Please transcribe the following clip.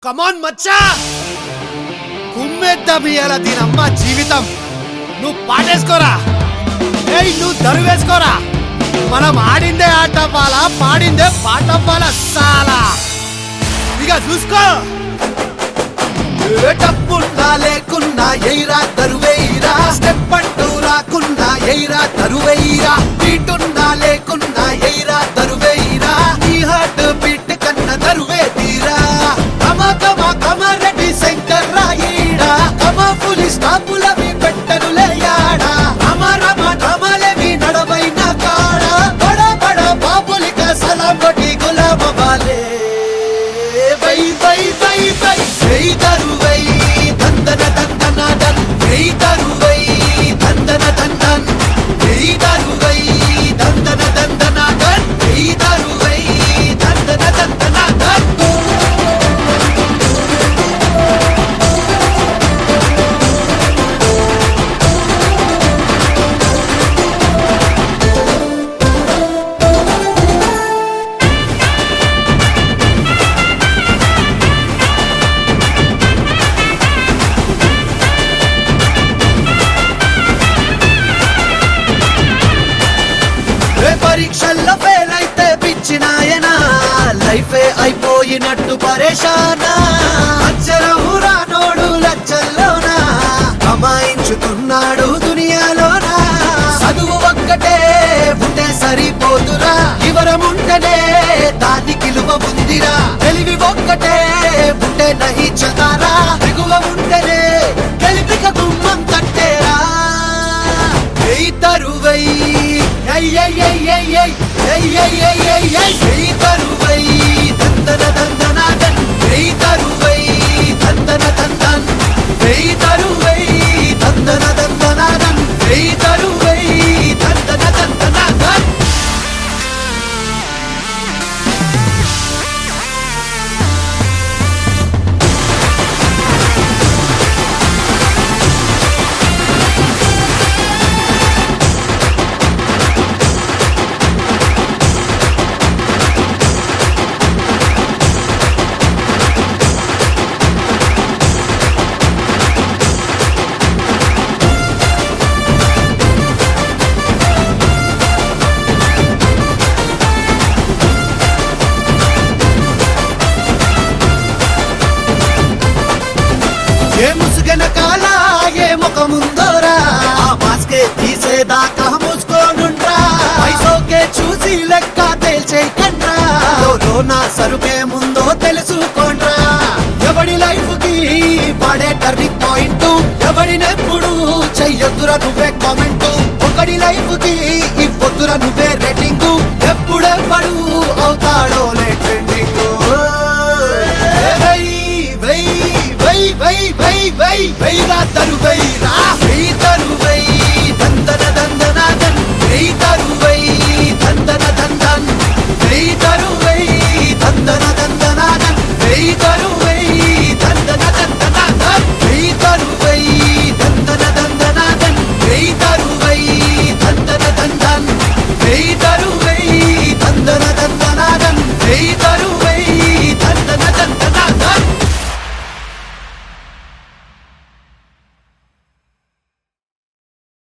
కమాన్ మచ్చా కుమ్మేద్దాం ఇయ్యాల దీనమ్మ జీవితం నువ్వు పాటేసుకోరా ఏయ్ నువ్వు దరువేసుకోరా మనం ఆడిందే ఆట పాల పాడిందే పాట పాల సాలా ఇక చూసుకో ఏ డబ్బున్నా లేకున్నా ఎయిరా తరువేయిరా స్టెప్ అంటూ రాకున్నా ఎయిరా తరువేయిరా బీటున్నా లేకున్నా ఎయిరా తరువేయిరా నీ హార్ట్ బీట్ కన్న తరువే తీరా కమ కమ కమ రెడ్డి శంకర్ రాయిడా కమ పులి స్టాపులవి పెట్టనులే యాడా రమ రమ రమలవి నడవైన కాడ బడ బడ బాబులిక సలాం కొట్టి గులామ వాలే వై వై వై వై వై తరువై దందన దందన దన్ వై తరువై దందన దందన్ వై తరువై దందన దందన దన్ వై తరువై దందన దందన దన్ ఏ పరీక్షల్లో ఫెయిల్ అయితే పిచ్చినాయనా లైఫే అయిపోయినట్టు పరేషానా అక్షరం రానోడు లచ్చల్లోనా కమాయించుతున్నాడు దునియాలోనా చదువు ఒక్కటే ఉంటే సరిపోదురా వివరం ఉంటేనే దానికి విలువ ఉందిరా తెలివి ఒక్కటే ఉంటే నహి చదారా దిగువ ఉంటేనే గెలిపిక గుమ్మం కట్టేరా ఏయ్ తరువై ఐ ఐ ఐ ఐ ఐ ఐ ఐ ఐ ఐ ఐ ఏయ్ తరువై దందన దందన దన్ ఏయ్ తరువై దందన దందన్ ఏయ్ తరువై దందన దందన దన్ ఏయ్ తరువై దందన దందన దన్ ఏ ముసుగన కాల ఏ ముఖముందోరా ఆ మాస్కే తీసేదాకా మూసుకోనుండ్రా పైసోకే చూసి లెక్క తేల్చే కండ్రా లో నా సరుకే ముందో తెలుసుకోండ్రా ఎవడి లైఫ్ కి పడే టర్నింగ్ పాయింట్ ఎవడినెప్పుడు చెయ్యొద్దురా నువ్వే కామెంట్ ఒకడి లైఫ్ కి ఇవ్వొద్దురా నువ్వే రేటింగ్ ఎప్పుడెప్పుడు అవుతాడో లే ట్రెండింగ్ వై వై వై వై వై వై వై రా తరువై